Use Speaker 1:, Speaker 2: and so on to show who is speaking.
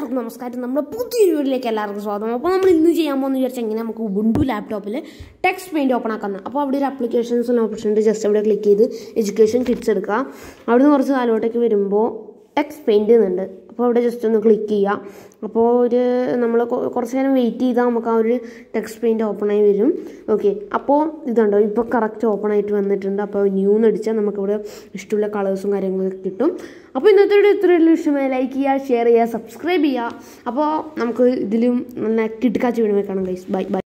Speaker 1: എല്ലാവർക്കും നമസ്കാരം നമ്മുടെ പുതിയൊരു വീഡിയോയിലേക്ക് എല്ലാവർക്കും സ്വാഗതം അപ്പോൾ നമ്മൾ ഇന്ന് ചെയ്യാൻ പോകുന്ന വിചാരിച്ചാൽ എങ്ങനെ നമുക്ക് ഉബുണ്ടു ലാപ്ടോപ്പിൽ ടെക്സ്റ്റ് പെയിൻറ്റ് ഓപ്പൺ ആക്കുന്നത് അപ്പോൾ അവിടെ ഒരു അപ്ലിക്കേഷൻസ് ഓപ്ഷൻ ഉണ്ട് ജസ്റ്റ് അവിടെ ക്ലിക്ക് ചെയ്ത് എഡ്യൂക്കേഷൻ കിറ്റ്സ് എടുക്കുക അവിടുന്ന് കുറച്ച് താഴോട്ടേക്ക് വരുമ്പോൾ ടെക്സ്റ്റ് പെയിൻറ്റ് എന്നുണ്ട് അപ്പോൾ അവിടെ ജസ്റ്റ് ഒന്ന് ക്ലിക്ക് ചെയ്യുക അപ്പോൾ ഒരു നമ്മൾ കുറച്ച് നേരം വെയിറ്റ് ചെയ്താൽ നമുക്ക് ആ ഒരു ടെക്സ്റ്റ് പെയിൻറ്റ് ഓപ്പൺ ആയി വരും ഓക്കെ അപ്പോൾ ഇതുണ്ടോ ഇപ്പോൾ കറക്റ്റ് ഓപ്പൺ ആയിട്ട് വന്നിട്ടുണ്ട് അപ്പോൾ ന്യൂ എന്ന് അടിച്ചാൽ നമുക്കിവിടെ ഇഷ്ടമുള്ള കളേഴ്സും കാര്യങ്ങളൊക്കെ കിട്ടും അപ്പോൾ ഇന്നത്തെ വീഡിയോ ഇത്രയുള്ള ഇഷ്ടമായി ലൈക്ക് ചെയ്യുക ഷെയർ ചെയ്യുക സബ്സ്ക്രൈബ് ചെയ്യുക അപ്പോൾ നമുക്ക് ഇതിലും നല്ല കിട്ടുക്കാച്ച വീഡിയോ കാണാം ഗൈസ് ബൈ ബൈ